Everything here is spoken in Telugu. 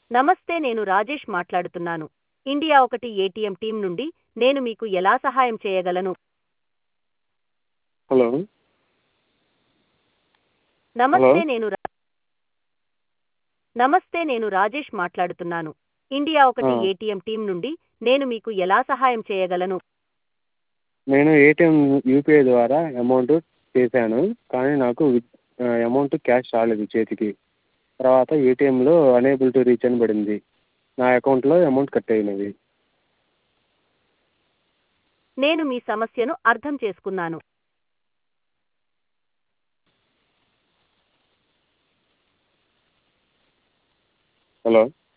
నమస్తే నేను రాజేష్ మాట్లాడుతున్నాను ఇండియా ఒకటి ఏటీఎం టీం నుండి నేను మీకు ఎలా సహాయం చేయగలను హలో నమస్తే హలో నేను రా- నమస్తే నేను రాజేష్ మాట్లాడుతున్నాను ఇండియా ఒకటి ఆ. ఏటీఎం టీం నుండి నేను మీకు ఎలా సహాయం చేయగలను నేను ఏటీఎం యూపీఐ ద్వారా అమౌంట్ చేశాను కానీ నాకు అమౌంట్ క్యాష్ రాలేదు చేతికి తర్వాత ఏటీఎంలో అనేబుల్ టు రీచ్ అని పడింది నా అకౌంట్లో అమౌంట్ కట్ అయినది నేను మీ సమస్యను అర్థం చేసుకున్నాను హలో